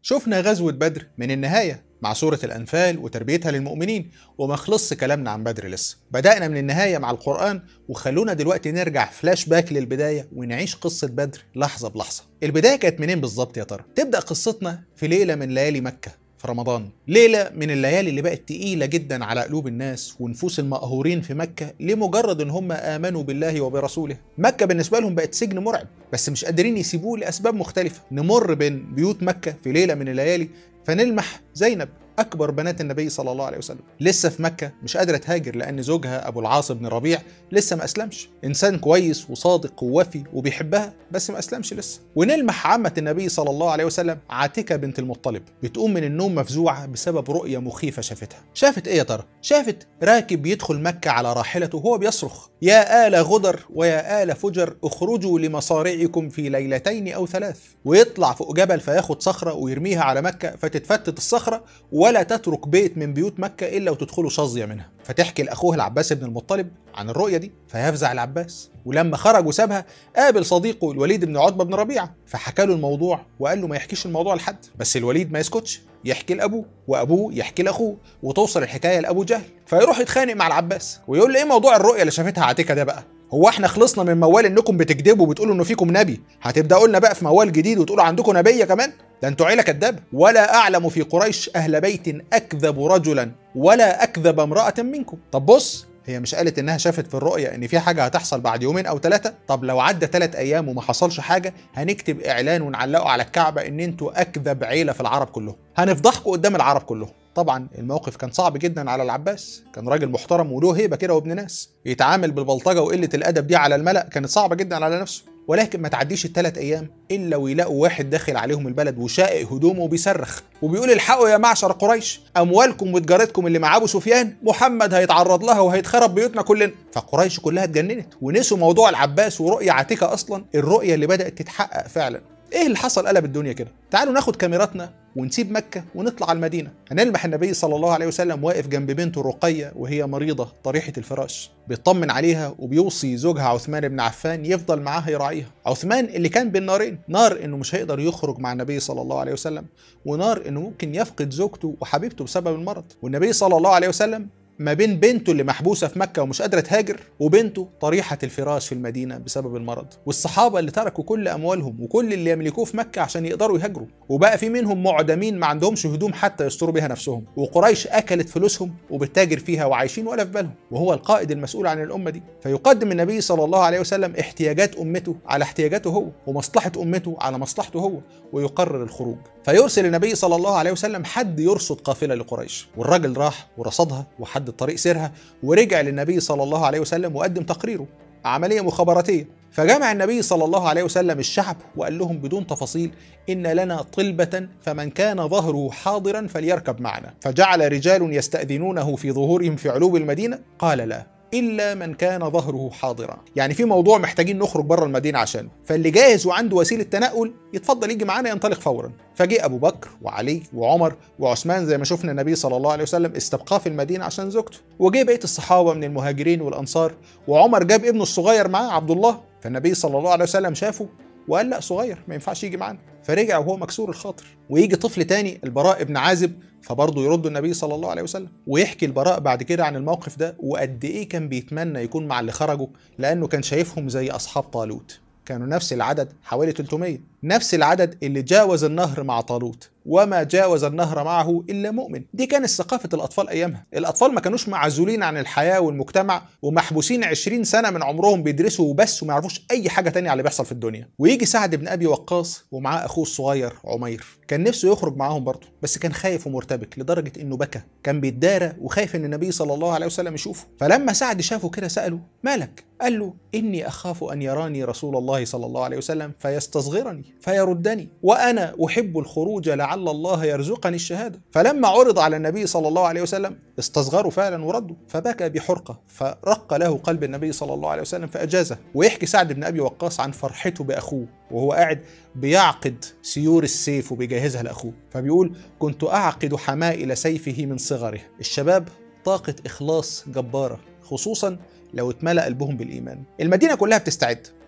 شفنا غزوة بدر من النهاية مع سورة الأنفال وتربيتها للمؤمنين وما خلصش كلامنا عن بدر لسه بدأنا من النهاية مع القرآن وخلونا دلوقتي نرجع فلاش باك للبداية ونعيش قصة بدر لحظة بلحظة البداية كانت منين بالظبط يا ترى؟ تبدأ قصتنا في ليلة من ليالي مكة في رمضان ليلة من الليالي اللي بقت تقيلة جدا على قلوب الناس ونفوس المقهورين في مكة لمجرد ان هم آمنوا بالله وبرسوله مكة بالنسبة لهم بقت سجن مرعب بس مش قادرين يسيبوه لأسباب مختلفة نمر بين بيوت مكة في ليلة من الليالي فنلمح زينب أكبر بنات النبي صلى الله عليه وسلم لسه في مكة مش قادرة تهاجر لأن زوجها أبو العاص بن ربيع لسه ما أسلمش إنسان كويس وصادق ووفي وبيحبها بس ما أسلمش لسه ونلمح عمة النبي صلى الله عليه وسلم عاتكة بنت المطلب بتقوم من النوم مفزوعة بسبب رؤية مخيفة شافتها شافت إيه يا ترى؟ شافت راكب يدخل مكة على راحلته وهو بيصرخ يا آل غدر ويا آل فجر اخرجوا لمصارعكم في ليلتين أو ثلاث ويطلع فوق جبل فياخد صخرة ويرميها على مكة فتتفتت الصخرة ولا تترك بيت من بيوت مكة إلا وتدخلوا شظية منها فتحكي لأخوه العباس بن المطلب عن الرؤية دي فيفزع العباس ولما خرج وسابها قابل صديقه الوليد بن عتبة بن ربيعة فحكى له الموضوع وقال له ما يحكيش الموضوع لحد بس الوليد ما يسكتش يحكي لأبوه وأبوه يحكي لأخوه وتوصل الحكاية لأبو جهل فيروح يتخانق مع العباس ويقول له إيه موضوع الرؤية اللي شافتها عتيكة ده بقى هو احنا خلصنا من موال انكم بتكذبوا وبتقولوا انه فيكم نبي هتبداوا لنا بقى في موال جديد وتقولوا عندكم نبيه كمان ده انتوا عيله كدابه ولا اعلم في قريش اهل بيت اكذب رجلا ولا اكذب امراه منكم طب بص هي مش قالت انها شافت في الرؤيه ان في حاجه هتحصل بعد يومين او ثلاثه طب لو عدى ثلاث ايام وما حصلش حاجه هنكتب اعلان ونعلقه على الكعبه ان انتوا اكذب عيله في العرب كلهم هنفضحكم قدام العرب كلهم طبعا الموقف كان صعب جدا على العباس كان راجل محترم وله هيبه كده وابن ناس يتعامل بالبلطجه وقله الادب دي على الملا كانت صعبه جدا على نفسه ولكن ما تعديش الثلاث ايام الا ويلاقوا واحد داخل عليهم البلد وشائق هدومه وبيصرخ وبيقول الحقوا يا معشر قريش اموالكم وتجارتكم اللي مع ابو سفيان محمد هيتعرض لها وهيتخرب بيوتنا كلنا فقريش كلها اتجننت ونسوا موضوع العباس ورؤيه عتيقه اصلا الرؤيه اللي بدات تتحقق فعلا ايه اللي حصل قلب الدنيا كده تعالوا ناخد كاميراتنا ونسيب مكة ونطلع على المدينة هنلمح النبي صلى الله عليه وسلم واقف جنب بنته رقية وهي مريضة طريحة الفراش بيطمن عليها وبيوصي زوجها عثمان بن عفان يفضل معاها يراعيها عثمان اللي كان بين نارين نار انه مش هيقدر يخرج مع النبي صلى الله عليه وسلم ونار انه ممكن يفقد زوجته وحبيبته بسبب المرض والنبي صلى الله عليه وسلم ما بين بنته اللي محبوسه في مكه ومش قادره تهاجر وبنته طريحه الفراش في المدينه بسبب المرض والصحابه اللي تركوا كل اموالهم وكل اللي يملكوه في مكه عشان يقدروا يهاجروا وبقى في منهم معدمين ما عندهمش هدوم حتى يستروا بها نفسهم وقريش اكلت فلوسهم وبتتاجر فيها وعايشين ولا في بالهم وهو القائد المسؤول عن الامه دي فيقدم النبي صلى الله عليه وسلم احتياجات امته على احتياجاته هو ومصلحه امته على مصلحته هو ويقرر الخروج فيرسل النبي صلى الله عليه وسلم حد يرصد قافله لقريش والراجل راح ورصدها وحدد طريق سيرها ورجع للنبي صلى الله عليه وسلم وقدم تقريره عمليه مخابراتيه فجمع النبي صلى الله عليه وسلم الشعب وقال لهم بدون تفاصيل إن لنا طلبة فمن كان ظهره حاضرا فليركب معنا فجعل رجال يستأذنونه في ظهورهم في علو المدينة قال لا الا من كان ظهره حاضرا يعني في موضوع محتاجين نخرج بره المدينه عشانه فاللي جاهز وعنده وسيله تنقل يتفضل يجي معانا ينطلق فورا فجاء ابو بكر وعلي وعمر وعثمان زي ما شفنا النبي صلى الله عليه وسلم استبقاه في المدينه عشان زوجته وجه بقيه الصحابه من المهاجرين والانصار وعمر جاب ابنه الصغير معاه عبد الله فالنبي صلى الله عليه وسلم شافه وقال لا صغير ما ينفعش يجي معانا فرجع وهو مكسور الخاطر ويجي طفل تاني البراء ابن عازب فبرضه يرد النبي صلى الله عليه وسلم ويحكي البراء بعد كده عن الموقف ده وقد ايه كان بيتمنى يكون مع اللي خرجوا لانه كان شايفهم زي اصحاب طالوت كانوا نفس العدد حوالي 300 نفس العدد اللي جاوز النهر مع طالوت وما جاوز النهر معه الا مؤمن دي كانت ثقافه الاطفال ايامها الاطفال ما كانوش معزولين عن الحياه والمجتمع ومحبوسين 20 سنه من عمرهم بيدرسوا وبس وما يعرفوش اي حاجه تانية على اللي بيحصل في الدنيا ويجي سعد بن ابي وقاص ومعاه اخوه الصغير عمير كان نفسه يخرج معاهم برضه بس كان خايف ومرتبك لدرجه انه بكى كان بيتدارى وخايف ان النبي صلى الله عليه وسلم يشوفه فلما سعد شافه كده ساله مالك قال له اني اخاف ان يراني رسول الله صلى الله عليه وسلم فيستصغرني فيردني وانا احب الخروج لعل الله يرزقني الشهاده فلما عرض على النبي صلى الله عليه وسلم استصغروا فعلا وردوا فبكى بحرقه فرق له قلب النبي صلى الله عليه وسلم فاجازه ويحكي سعد بن ابي وقاص عن فرحته باخوه وهو قاعد بيعقد سيور السيف وبيجهزها لاخوه فبيقول كنت اعقد حمائل سيفه من صغره الشباب طاقه اخلاص جباره خصوصا لو اتملأ قلبهم بالإيمان المدينة كلها بتستعد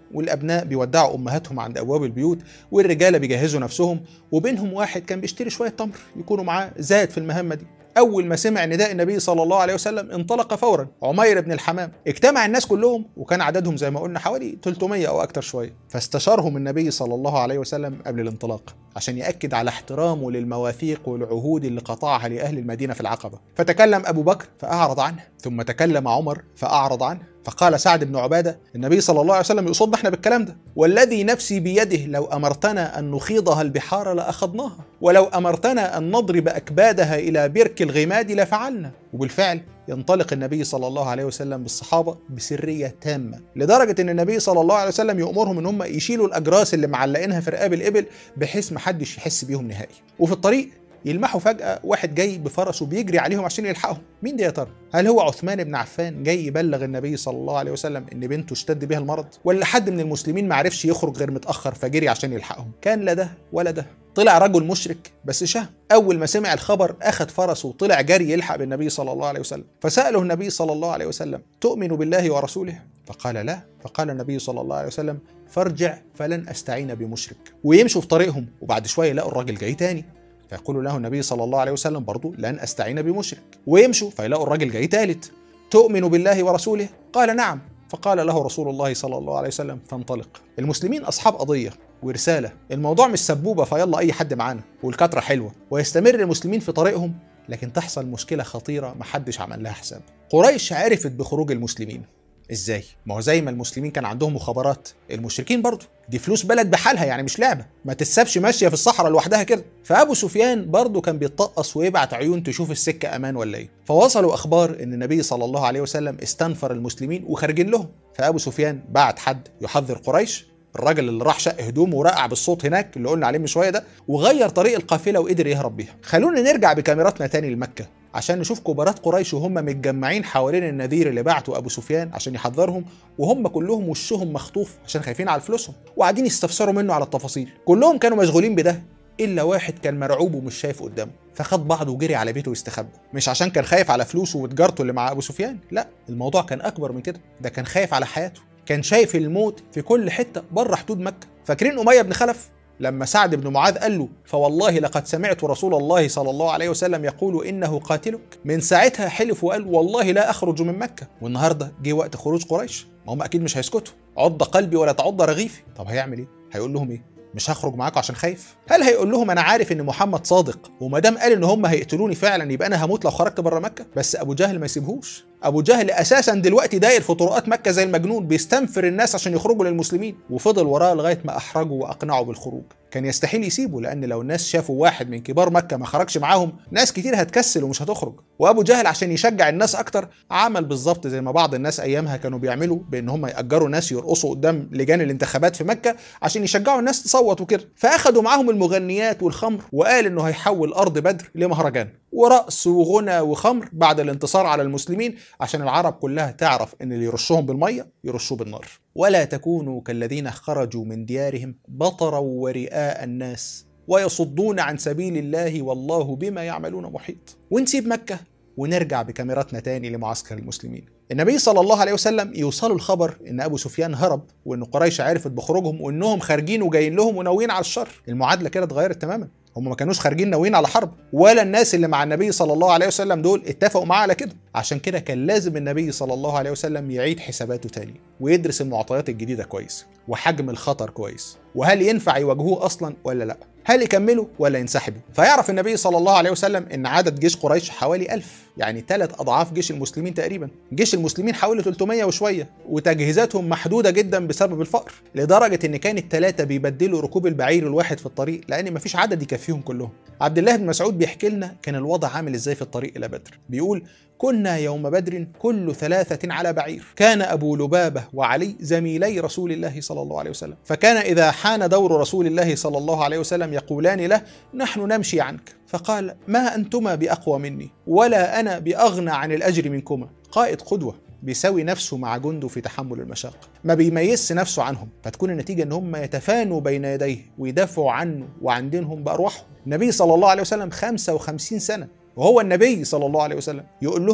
والابناء بيودعوا امهاتهم عند ابواب البيوت والرجاله بيجهزوا نفسهم وبينهم واحد كان بيشتري شويه تمر يكونوا معاه زاد في المهمه دي أول ما سمع نداء النبي صلى الله عليه وسلم انطلق فورا عمير بن الحمام اجتمع الناس كلهم وكان عددهم زي ما قلنا حوالي 300 أو أكثر شوية فاستشارهم النبي صلى الله عليه وسلم قبل الانطلاق عشان يأكد على احترامه للمواثيق والعهود اللي قطعها لأهل المدينة في العقبة فتكلم أبو بكر فأعرض عنه ثم تكلم عمر فأعرض عنه فقال سعد بن عبادة النبي صلى الله عليه وسلم يقصدنا احنا بالكلام ده والذي نفسي بيده لو أمرتنا أن نخيضها البحار لأخذناها ولو أمرتنا أن نضرب أكبادها إلى برك الغماد لفعلنا وبالفعل ينطلق النبي صلى الله عليه وسلم بالصحابة بسرية تامة لدرجة أن النبي صلى الله عليه وسلم يأمرهم أن هم يشيلوا الأجراس اللي معلقينها في رقاب الإبل بحيث محدش يحس بيهم نهائي وفي الطريق يلمحوا فجأة واحد جاي بفرسه بيجري عليهم عشان يلحقهم مين ده يا ترى هل هو عثمان بن عفان جاي يبلغ النبي صلى الله عليه وسلم ان بنته اشتد بها المرض ولا حد من المسلمين ما عرفش يخرج غير متأخر فجري عشان يلحقهم كان لا ده ولا ده طلع رجل مشرك بس شهم اول ما سمع الخبر اخذ فرسه وطلع جري يلحق بالنبي صلى الله عليه وسلم فساله النبي صلى الله عليه وسلم تؤمن بالله ورسوله فقال لا فقال النبي صلى الله عليه وسلم فارجع فلن استعين بمشرك ويمشوا في طريقهم وبعد شويه يلاقوا الراجل جاي تاني فيقول له النبي صلى الله عليه وسلم برضو لن استعين بمشرك ويمشوا فيلاقوا الراجل جاي تالت تؤمن بالله ورسوله قال نعم فقال له رسول الله صلى الله عليه وسلم فانطلق المسلمين اصحاب قضيه ورساله الموضوع مش سبوبه فيلا اي حد معانا والكتره حلوه ويستمر المسلمين في طريقهم لكن تحصل مشكله خطيره محدش عمل لها حساب قريش عرفت بخروج المسلمين ازاي؟ ما هو زي ما المسلمين كان عندهم مخابرات المشركين برضه دي فلوس بلد بحالها يعني مش لعبه ما تتسابش ماشيه في الصحراء لوحدها كده فابو سفيان برضه كان بيتطقص ويبعت عيون تشوف السكه امان ولا ايه فوصلوا اخبار ان النبي صلى الله عليه وسلم استنفر المسلمين وخارجين لهم فابو سفيان بعت حد يحذر قريش الراجل اللي راح شق هدومه ورقع بالصوت هناك اللي قلنا عليه من شويه ده وغير طريق القافله وقدر يهرب بيها خلونا نرجع بكاميراتنا تاني لمكه عشان نشوف كبارات قريش وهم متجمعين حوالين النذير اللي بعته ابو سفيان عشان يحذرهم وهم كلهم وشهم مخطوف عشان خايفين على فلوسهم وقاعدين يستفسروا منه على التفاصيل كلهم كانوا مشغولين بده الا واحد كان مرعوب ومش شايف قدامه فخد بعضه وجري على بيته واستخبى مش عشان كان خايف على فلوسه وتجارته اللي مع ابو سفيان لا الموضوع كان اكبر من كده ده كان خايف على حياته كان شايف الموت في كل حته بره حدود مكه فاكرين اميه بن خلف لما سعد بن معاذ قال له فوالله لقد سمعت رسول الله صلى الله عليه وسلم يقول انه قاتلك من ساعتها حلف وقال والله لا اخرج من مكه والنهارده جه وقت خروج قريش ما هم اكيد مش هيسكتوا عض قلبي ولا تعض رغيفي طب هيعمل ايه هيقول لهم ايه مش هخرج معاكم عشان خايف هل هيقول لهم انا عارف ان محمد صادق وما دام قال ان هم هيقتلوني فعلا يبقى انا هموت لو خرجت بره مكه بس ابو جهل ما يسيبهوش ابو جهل اساسا دلوقتي داير في طرقات مكه زي المجنون بيستنفر الناس عشان يخرجوا للمسلمين وفضل وراه لغايه ما احرجه واقنعه بالخروج كان يستحيل يسيبه لان لو الناس شافوا واحد من كبار مكه ما خرجش معاهم ناس كتير هتكسل ومش هتخرج وابو جهل عشان يشجع الناس اكتر عمل بالظبط زي ما بعض الناس ايامها كانوا بيعملوا بان هم ياجروا ناس يرقصوا قدام لجان الانتخابات في مكه عشان يشجعوا الناس تصوت وكده فاخدوا معاهم المغنيات والخمر وقال انه هيحول ارض بدر لمهرجان ورقص وغنى وخمر بعد الانتصار على المسلمين عشان العرب كلها تعرف ان اللي يرشهم بالميه يرشوه بالنار ولا تكونوا كالذين خرجوا من ديارهم بطرا ورئاء الناس ويصدون عن سبيل الله والله بما يعملون محيط ونسيب مكه ونرجع بكاميراتنا تاني لمعسكر المسلمين النبي صلى الله عليه وسلم يوصلوا الخبر ان ابو سفيان هرب وان قريش عرفت بخروجهم وانهم خارجين وجايين لهم وناويين على الشر المعادله كده اتغيرت تماما هم ما كانوش خارجين ناويين على حرب ولا الناس اللي مع النبي صلى الله عليه وسلم دول اتفقوا معاه على كده عشان كده كان لازم النبي صلى الله عليه وسلم يعيد حساباته تاني ويدرس المعطيات الجديده كويس وحجم الخطر كويس وهل ينفع يواجهوه اصلا ولا لا هل يكملوا ولا ينسحبوا فيعرف النبي صلى الله عليه وسلم ان عدد جيش قريش حوالي ألف يعني ثلاث اضعاف جيش المسلمين تقريبا جيش المسلمين حوالي 300 وشويه وتجهيزاتهم محدوده جدا بسبب الفقر لدرجه ان كان الثلاثه بيبدلوا ركوب البعير الواحد في الطريق لان مفيش عدد يكفيهم كلهم عبد الله بن مسعود بيحكي لنا كان الوضع عامل ازاي في الطريق الى بدر بيقول كنا يوم بدر كل ثلاثة على بعير كان أبو لبابة وعلي زميلي رسول الله صلى الله عليه وسلم فكان إذا حان دور رسول الله صلى الله عليه وسلم يقولان له نحن نمشي عنك فقال ما أنتما بأقوى مني ولا أنا بأغنى عن الأجر منكما قائد قدوة بيساوي نفسه مع جنده في تحمل المشاق ما بيميزش نفسه عنهم فتكون النتيجة ان هم يتفانوا بين يديه ويدافعوا عنه وعن دينهم بأرواحهم النبي صلى الله عليه وسلم 55 سنة وهو النبي صلى الله عليه وسلم يقول لهم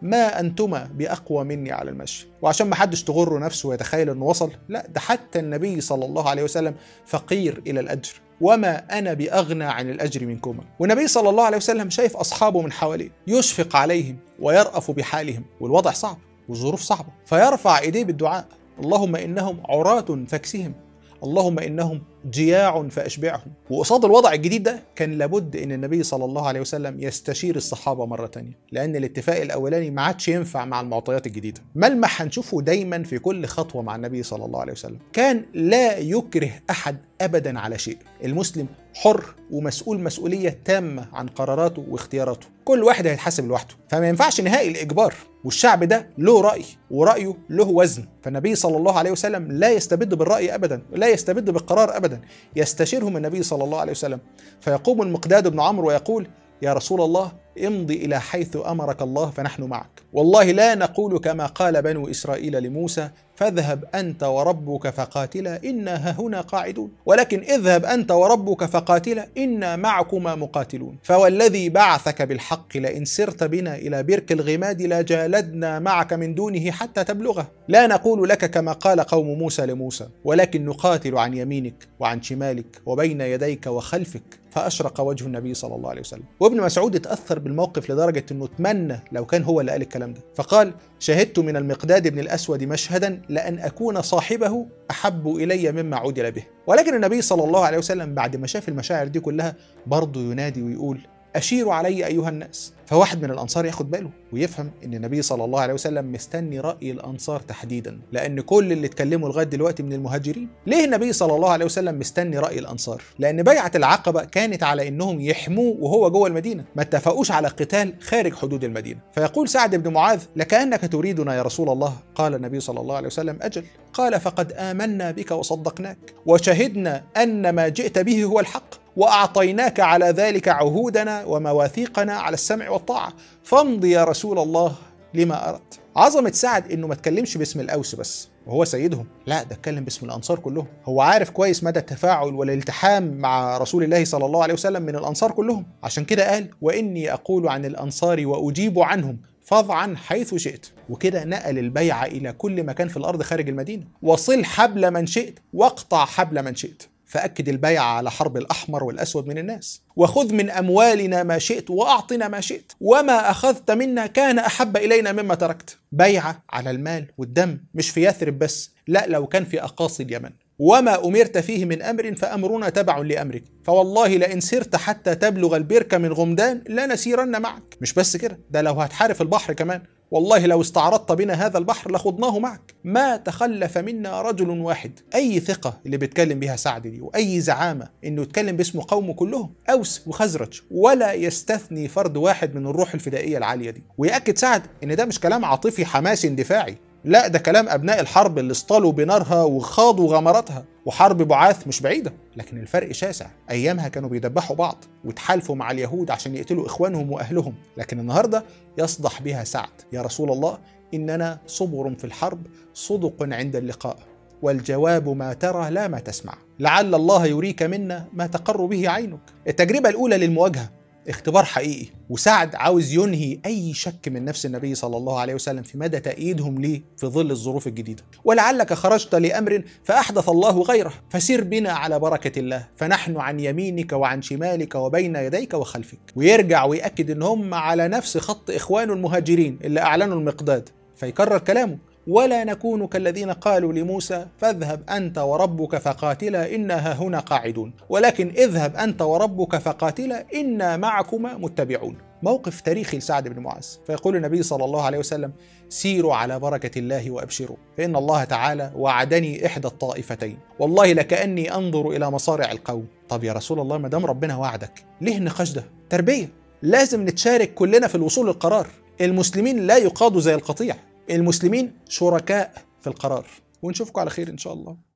ما انتما باقوى مني على المشي وعشان ما حدش تغر نفسه ويتخيل انه وصل لا ده حتى النبي صلى الله عليه وسلم فقير الى الاجر وما انا باغنى عن الاجر منكما والنبي صلى الله عليه وسلم شايف اصحابه من حواليه يشفق عليهم ويرأف بحالهم والوضع صعب والظروف صعبه فيرفع ايديه بالدعاء اللهم انهم عراة فاكسهم اللهم انهم جياع فاشبعهم وقصاد الوضع الجديد ده كان لابد ان النبي صلى الله عليه وسلم يستشير الصحابه مره تانية لان الاتفاق الاولاني ما عادش ينفع مع المعطيات الجديده ملمح هنشوفه دايما في كل خطوه مع النبي صلى الله عليه وسلم كان لا يكره احد ابدا على شيء المسلم حر ومسؤول مسؤوليه تامه عن قراراته واختياراته كل واحد هيتحاسب لوحده فما ينفعش نهائي الاجبار والشعب ده له راي ورايه له وزن فالنبي صلى الله عليه وسلم لا يستبد بالراي ابدا لا يستبد بالقرار ابدا يستشيرهم النبي صلى الله عليه وسلم فيقوم المقداد بن عمرو ويقول يا رسول الله امضي الى حيث امرك الله فنحن معك والله لا نقول كما قال بنو اسرائيل لموسى فاذهب انت وربك فقاتلا انا هنا قاعدون ولكن اذهب انت وربك فقاتلا انا معكما مقاتلون فوالذي بعثك بالحق لئن سرت بنا الى برك الغماد لجالدنا معك من دونه حتى تبلغه لا نقول لك كما قال قوم موسى لموسى ولكن نقاتل عن يمينك وعن شمالك وبين يديك وخلفك فاشرق وجه النبي صلى الله عليه وسلم وابن مسعود اتاثر بالموقف لدرجه انه تمنى لو كان هو اللي قال الكلام ده فقال شهدت من المقداد بن الاسود مشهدا لان اكون صاحبه احب الي مما عدل به ولكن النبي صلى الله عليه وسلم بعد ما شاف المشاعر دي كلها برضه ينادي ويقول أشيروا علي أيها الناس فواحد من الأنصار ياخد باله ويفهم إن النبي صلى الله عليه وسلم مستني رأي الأنصار تحديدا لأن كل اللي اتكلموا لغاية دلوقتي من المهاجرين ليه النبي صلى الله عليه وسلم مستني رأي الأنصار لأن بيعة العقبة كانت على إنهم يحموه وهو جوه المدينة ما اتفقوش على قتال خارج حدود المدينة فيقول سعد بن معاذ لكأنك تريدنا يا رسول الله قال النبي صلى الله عليه وسلم أجل قال فقد آمنا بك وصدقناك وشهدنا أن ما جئت به هو الحق واعطيناك على ذلك عهودنا ومواثيقنا على السمع والطاعه فامض يا رسول الله لما اردت عظمه سعد انه ما اتكلمش باسم الاوس بس وهو سيدهم لا ده اتكلم باسم الانصار كلهم هو عارف كويس مدى التفاعل والالتحام مع رسول الله صلى الله عليه وسلم من الانصار كلهم عشان كده قال واني اقول عن الانصار واجيب عنهم فاضعا حيث شئت وكده نقل البيعة إلى كل مكان في الأرض خارج المدينة وصل حبل من شئت واقطع حبل من شئت فأكد البيعة على حرب الأحمر والأسود من الناس وخذ من أموالنا ما شئت وأعطنا ما شئت وما أخذت منا كان أحب إلينا مما تركت بيعة على المال والدم مش في يثرب بس لا لو كان في أقاصي اليمن وما أمرت فيه من أمر فأمرنا تبع لأمرك فوالله لئن سرت حتى تبلغ البركة من غمدان لنسيرن معك مش بس كده ده لو هتحارف البحر كمان والله لو استعرضت بنا هذا البحر لخضناه معك ما تخلف منا رجل واحد اي ثقه اللي بيتكلم بها سعد دي واي زعامه انه يتكلم باسم قومه كلهم اوس وخزرج ولا يستثني فرد واحد من الروح الفدائيه العاليه دي وياكد سعد ان ده مش كلام عاطفي حماسي اندفاعي لا ده كلام ابناء الحرب اللي اصطلوا بنارها وخاضوا غمراتها وحرب بعاث مش بعيده لكن الفرق شاسع ايامها كانوا بيدبحوا بعض وتحالفوا مع اليهود عشان يقتلوا اخوانهم واهلهم لكن النهارده يصدح بها سعد يا رسول الله اننا صبر في الحرب صدق عند اللقاء والجواب ما ترى لا ما تسمع لعل الله يريك منا ما تقر به عينك التجربه الاولى للمواجهه اختبار حقيقي وسعد عاوز ينهي اي شك من نفس النبي صلى الله عليه وسلم في مدى تأييدهم ليه في ظل الظروف الجديدة ولعلك خرجت لأمر فأحدث الله غيره فسر بنا على بركة الله فنحن عن يمينك وعن شمالك وبين يديك وخلفك ويرجع ويأكد ان هم على نفس خط إخوانه المهاجرين اللي أعلنوا المقداد فيكرر كلامه ولا نكون كالذين قالوا لموسى فاذهب انت وربك فقاتلا انا هنا قاعدون ولكن اذهب انت وربك فقاتلا انا معكما متبعون موقف تاريخي لسعد بن معاذ فيقول النبي صلى الله عليه وسلم سيروا على بركة الله وأبشروا فإن الله تعالى وعدني إحدى الطائفتين والله لكأني أنظر إلى مصارع القوم طب يا رسول الله ما دام ربنا وعدك ليه النقاش ده تربية لازم نتشارك كلنا في الوصول للقرار المسلمين لا يقادوا زي القطيع المسلمين شركاء في القرار ونشوفكم على خير ان شاء الله